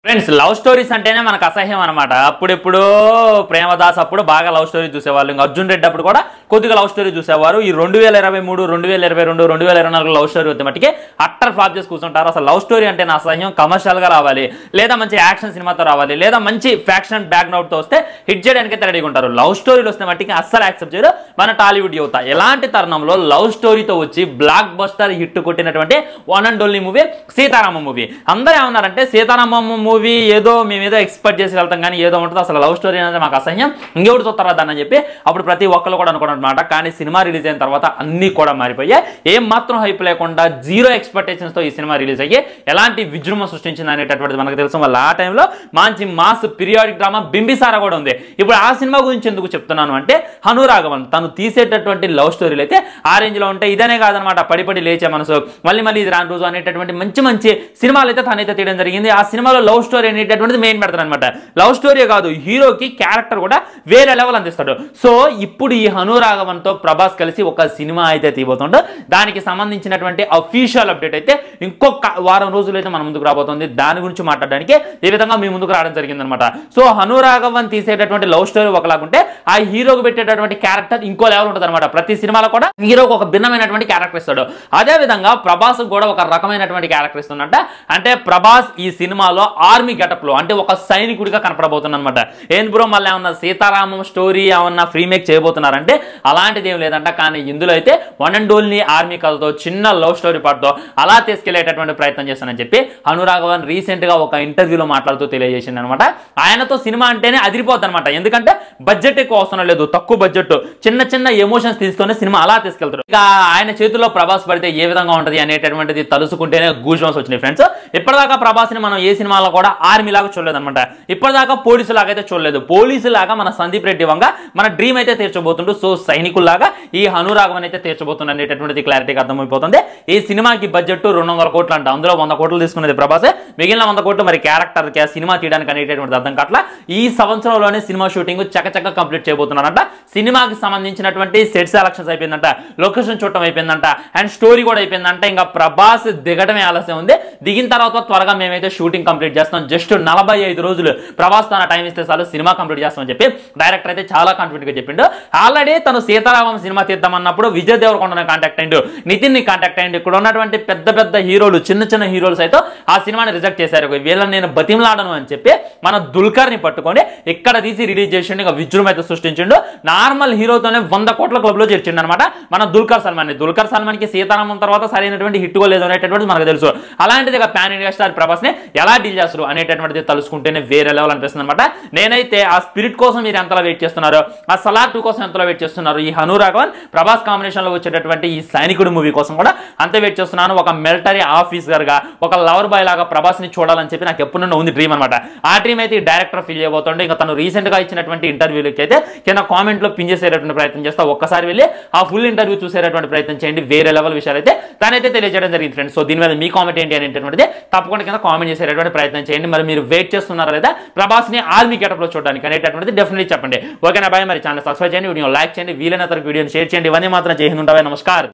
friends love stories అంటేనే మనకు అసహ్యం అనమాట అప్పుడెప్పుడు ప్రేమదాస్ అప్పుడు బాగా లవ్ స్టోరీ చూసేవాళ్ళు ఇంకా అర్జున్ రెడ్డి అప్పుడు కూడా కొద్దిగా లవ్ స్టోరీ చూసేవారు ఈ రెండు వేల ఇరవై మూడు రెండు వేల ఇరవై రెండు రెండు వేల ఇరవై నాలుగు లవ్ స్టోరీ వచ్చే మట్టికి అట్టర్ ఫ్లాప్ చేసి కూర్చుంటారు అసలు లవ్ స్టోరీ అంటే నా అసహ్యం కమర్షియల్ గా రావాలి లేదా మంచి యాక్షన్ సినిమాతో రావాలి లేదా మంచి ఫ్యాక్షన్ బ్యాక్గ్రౌండ్ తో వస్తే హిట్ చేయడానికి అయితే రెడీగా ఉంటారు లవ్ స్టోరీలు వస్తే మట్టికి అస్సలు యాక్సెప్ట్ చేయరు మన టాలీవుడ్ యువత ఎలాంటి తరుణంలో లవ్ స్టోరీతో వచ్చి బ్లాక్ బస్టర్ హిట్ కొట్టినటువంటి one and only movie Sitarama movie అందరూ ఏమన్నారంటే సీతారామమ్మ మూవీ ఏదో మేము ఏదో ఎక్స్పెక్ట్ చేసి వెళ్తాం కానీ ఏదో ఉంటుంది అసలు లవ్ స్టోరీ అనేది మాకు అసహ్యం ఇంకెవరు చూస్తారా దాన్ని అని చెప్పి అప్పుడు ప్రతి ఒక్కరు కూడా అనుకున్నమాట కానీ సినిమా రిలీజ్ అయిన తర్వాత అన్నీ కూడా మారిపోయాయి ఏం మాత్రం హైప్ లేకుండా జీరో ఎక్స్పెక్టేషన్స్ తో ఈ సినిమా రిలీజ్ అయ్యి ఎలాంటి విజృంభ సృష్టించింది అనేటటువంటిది మనకు తెలుసు మళ్ళీ ఆ టైంలో మంచి మాస్ పీరియాడిక్ డ్రామా బింబిసారా కూడా ఉంది ఇప్పుడు ఆ సినిమా గురించి ఎందుకు చెప్తున్నాను అంటే హనురాఘవన్ తను తీసేటటువంటి లవ్ స్టోరీలు అయితే ఆ రేంజ్ లో ఉంటాయి ఇదనే కాదనమాట పడి పడి లేచే మనసు మళ్ళీ మళ్ళీ ఇది రాని రోజు అనేటటువంటి మంచి మంచి సినిమాలు అయితే తనైతే తీయడం జరిగింది ఆ సినిమాలో లవ్ స్టోరీ అనేటటువంటిది మెయిన్ పెడతారు అనమాట లవ్ స్టోరీ కాదు హీరోకి క్యారెక్టర్ కూడా వేరే లెవెల్ అందిస్తాడు సో ఇప్పుడు ఈ హనురాఘవన్ తో ప్రభాస్ కలిసి ఒక సినిమా అయితే తీయబోతుండో దానికి సంబంధించినటువంటి అఫీషియల్ అప్డేట్ అయితే ఇంకొక వారం రోజులు అయితే మన ముందుకు రాబోతుంది దాని గురించి మాట్లాడడానికి ఈ విధంగా మీ ముందుకు రావడం జరిగిందనమాట సో హనురాఘవన్ తీసేటటువంటి లవ్ స్టోరీ ఒకలాగుంటే ఆ హీరోకి పెట్టేటటువంటి క్యారెక్టర్ ఇంకో లెవెల్ ఉంటుంది అనమాట ప్రతి సినిమాలో కూడా హీరోకి ఒక భిన్నమైనటువంటి క్యారెక్టర్ ఇస్తాడు అదే విధంగా ప్రభాస్ కూడా ఒక రకమైనటువంటి క్యారెక్టర్ ఇస్తుందంట అంటే ప్రభాస్ ఈ సినిమాలో ఆర్మీ గెటప్ లో అంటే ఒక సైనికుడిగా కనపడబోతుంది అనమాట ఏంది బ్రో మళ్ళీ ఏమన్నా సీతారామం స్టోరీ ఏమన్నా ఫ్రీమేక్ చేయబోతున్నారంటే అలాంటిది ఏం లేదంట కానీ ఇందులో అయితే వన్ అండ్ ఓన్లీ ఆర్మీ కథతో చిన్న లవ్ స్టోరీ పార్ట్తో అలా తీసుకెళ్లేటటువంటి ప్రయత్నం చేస్తానని చెప్పి అనురాఘవన్ రీసెంట్ గా ఒక ఇంటర్వ్యూలో మాట్లాడుతూ తెలియజేసింది అనమాట ఆయనతో సినిమా అంటేనే అదిరిపోద్ది అనమాట ఎందుకంటే బడ్జెట్ ఎక్కువ అవసరం లేదు తక్కువ బడ్జెట్ చిన్న చిన్న ఎమోషన్స్ తీసుకొని సినిమా అలా తీసుకెళ్తారు ఇక ఆయన చేతుల్లో ప్రభాస్ పడితే ఏ విధంగా ఉంటది అనేటటువంటిది తలుసుకుంటేనే గూజ్ వచ్చినాయి ఫ్రెండ్స్ ఇప్పటిదాకా ప్రభాస్ ని మనం ఏ సినిమాలో కూడా ఆర్మీ లాగా చూడలేదు అనమాట ఇప్పటిదాకా పోలీసు లాగా అయితే చూడలేదు పోలీసు లాగా మన సందీప్ రెడ్డి వంగ మన డ్రీమ్ అయితే తీర్చబోతుండు సో సైనికుల్లాగా ఈ హనురాఘవన్ అయితే తీర్చబోతుంది అనేటటువంటిది క్లారిటీగా అర్థమైపోతుంది ఈ సినిమాకి బడ్జెట్ రెండు వందల కోట్లు అంట అందులో వంద కోట్లు తీసుకున్నది ప్రభాసే మిగిలిన వంద కోట్లు మరి క్యారెక్టర్ కి ఆ సినిమా తీయడానికి అనేటటువంటిది అర్థం కావట్లా ఈ సంవత్సరంలోనే సినిమా షూటింగ్ చకచక కంప్లీట్ చేయబోతున్నారంట సినిమాకి సంబంధించినటువంటి సెట్ సెలక్షన్స్ అయిపోయిందంట లొకేషన్ చూడటం అయిపోయిందంట అండ్ స్టోరీ కూడా అయిపోయిందంట ఇంకా ప్రభాస్ దిగడమే ఆలస్యం ఉంది దిగిన తర్వాత త్వరగా మేమైతే షూటింగ్ కంప్లీట్ చేస్తాం జస్ట్ నలభై ఐదు రోజులు ప్రభాస్ తన టైం ఇస్తే చాలు సినిమా కంప్లీట్ చేస్తామని చెప్పి డైరెక్టర్ అయితే చాలా కాన్ఫిడెంట్ గా చెప్పిండు ఆల్రెడీ తను సీతారామం సినిమా తీద్దామన్నప్పుడు విజయ్ దేవరకొండని కాంటాక్ట్ అయ్యిండు నితిన్ ని కాంటాక్ట్ అయ్యిండు ఇక్కడ ఉన్నటువంటి పెద్ద పెద్ద హీరోలు చిన్న చిన్న హీరోలు అయితే ఆ సినిమాని రిజెక్ట్ చేశారు వీళ్ళని నేను బతిమలాడను అని చెప్పి మన దుల్కర్ ని పట్టుకొని ఇక్కడ తీసి రిలీజ్ చేసిండు ఇక విజృంభం అయితే సృష్టించిండు నార్మల్ హీరోతోనే వంద కోట్ల క్లబ్ లో చేర్చిండు అనమాట మన దుల్కర్ సల్మాన్ ని దుల్కర్ సల్మాన్ కి సీతారామం తర్వాత సరైనటువంటి హిట్ లేదు అనేటటువంటిది మనకు తెలుసు అలాంటిది ఇక పాన్ ఇండియా స్టార్ ప్రభాస్ ని ఎలా డీల్ చేస్తారు అనేటటువంటిది తలుసుకుంటేనే వేరే లెవెల్ అనిపిస్తుంది అనమాట నేనైతే ఆ స్పిరిట్ కోసం మీరు ఎంతలా వెయిట్ చేస్తున్నారు ఆ సలార్ టూ కోసం ఎంతలా వెయిట్ చేస్తున్నారు ఈ హనురాఘవన్ ప్రభాస్ కాంబినేషన్ లో వచ్చేటటువంటి ఈ సైనికుడు మూవీ కోసం కూడా అంతే వెయిట్ చేస్తున్నాను ఒక మిలిటరీ ఆఫీసర్ గా ఒక లవర్ బాయ్ లాగా ప్రభాస్ ని చూడాలని చెప్పి నాకు ఎప్పుడు నుండి ఉంది డ్రీమ్ అనమాట ఆ డ్రీమ్ అయితే ఈ డైరెక్టర్ ఫీల్ చేయబోతుండే ఇంకా తను రీసెంట్ గా ఇచ్చినటువంటి ఇంటర్వ్యూలకి అయితే కింద కామెంట్ లో పిన్ చేసేటటువంటి ప్రయత్నం చేస్తా ఒక్కసారి వెళ్ళి ఆ ఫుల్ ఇంటర్వ్యూ చూసేటటువంటి ప్రయత్నం చేయండి వేరే లెవెల్ విషయాలు అయితే తనైతే తెలియజేయడం జరిగింది ఫ్రెండ్స్ సో దీని మీద మీ కామెంట్ ఏంటి అనేటటువంటిది తప్పకుండా కింద కామెంట్ చేసేటటువంటి ప్రయత్నం చేయండి మరి మీరు వెయిట్ చేస్తున్నారా లేదా ప్రభాస్ ని ఆర్మీ గెటప్ లో చూడడానికి అనేటటువంటిది డెఫినెట్లీ చెప్పండి ఓకేనా బాయ్ మరి ఛానల్ సబ్స్క్రైబ్ చేయండి వీడియో లైక్ చేయండి వీలైనంత వరకు వీడియోని షేర్ చేయండి ఇవన్నీ మాత్రం చేయండి ఉంటాయి నమస్కారం